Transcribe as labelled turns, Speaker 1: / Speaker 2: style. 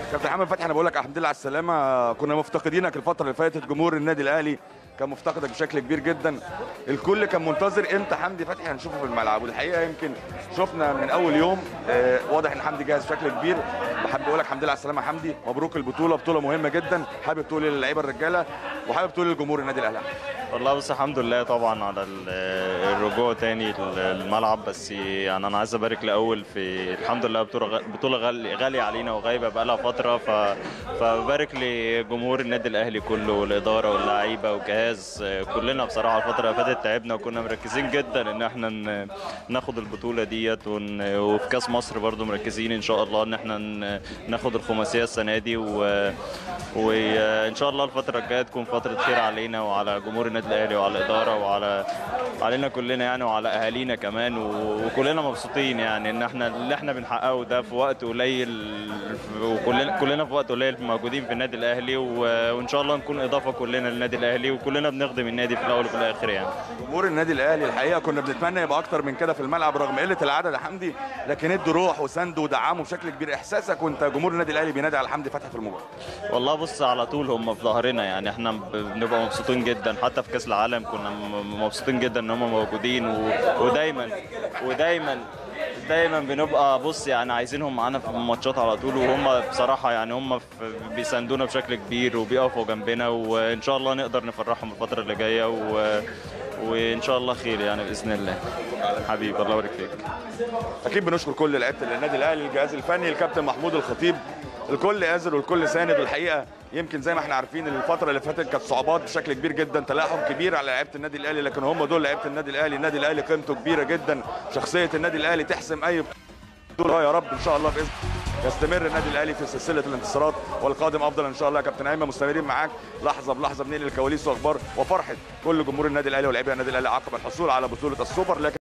Speaker 1: كابتن محمد فتحي انا بقول لك الحمد لله على السلامه كنا مفتقدينك الفتره اللي فاتت جمهور النادي الاهلي كان مفتقدك بشكل كبير جدا الكل كان منتظر امتى حمدي فتحي هنشوفه في الملعب والحقيقه يمكن شفنا من اول يوم آه، واضح ان حمدي جاهز بشكل كبير بحب اقول لك الحمد لله على السلامه يا حمدي مبروك البطوله بطوله مهمه جدا حابب تقول للعيبه الرجاله وحابب تقول للجمهور النادي الاهلي
Speaker 2: والله بص الحمد لله طبعا على ال- الرجوع تاني الملعب بس يعني انا عايز ابارك الاول في الحمد لله بطوله غ- بطوله غالي- غاليه علينا وغايبه بقالها فتره ف فبارك لجمهور النادي الاهلي كله والاداره واللعيبه والجهاز كلنا بصراحه الفتره اللي فاتت تعبنا وكنا مركزين جدا ان احنا ن- ناخد البطوله ديت ون- وفي كاس مصر برضو مركزين ان شاء الله ان احنا ن- ناخد الخماسيه السنه دي و- وان شاء الله الفتره الجايه تكون فتره خير علينا وعلى جمهور النادي الاهلي وعلى الاداره وعلى علينا كلنا يعني وعلى اهالينا كمان و- وكلنا مبسوطين يعني ان احنا اللي احنا بنحققه ده في وقت قليل وكلنا كلنا في وقت قليل موجودين في النادي الاهلي و- وان شاء الله نكون اضافه كلنا للنادي الاهلي وكلنا بنخدم النادي في الاول وفي الاخر يعني
Speaker 1: جمهور النادي الاهلي الحقيقه كنا بنتمنى يبقى اكتر من كده في الملعب رغم قله العدد يا حمدي لكن ادوا روح وساندوا ودعموا بشكل كبير احساسك وانت جمهور النادي الاهلي بينادي على حمدي فتحي في المباراه
Speaker 2: والله بص على طول هم في ظهرنا يعني احنا ب- بنبقى مبسوطين جدا حتى في كاس العالم كنا م- مبسوطين جدا ان هم موجودين و... ودايما ودايما دايما بنبقى بص يعني عايزينهم معانا في الماتشات على طول وهم بصراحه يعني هم في- بيساندونا بشكل كبير وبيقفوا جنبنا وان شاء الله نقدر نفرحهم الفتره اللي جايه و... وان شاء الله خير يعني باذن الله حبيبي الله يبارك فيك
Speaker 1: اكيد بنشكر كل لعيبه النادي الاهلي الجهاز الفني الكابتن محمود الخطيب الكل قادر والكل ساند والحقيقه يمكن زي ما احنا عارفين الفتره اللي فاتت كانت صعوبات بشكل كبير جدا تلاحم كبير على لعيبه النادي الاهلي لكن هم دول لعيبه النادي الاهلي النادي الاهلي قيمته كبيره جدا شخصيه النادي الاهلي تحسم اي بطوله يا رب ان شاء الله باذن يستمر النادي الاهلي في سلسله الانتصارات والقادم افضل ان شاء الله يا كابتن ايمن مستمرين معاك لحظه بلحظه بننقل الكواليس واخبار وفرحه كل جمهور النادي الاهلي ولاعيبه النادي الاهلي عقب الحصول على بطوله السوبر لكن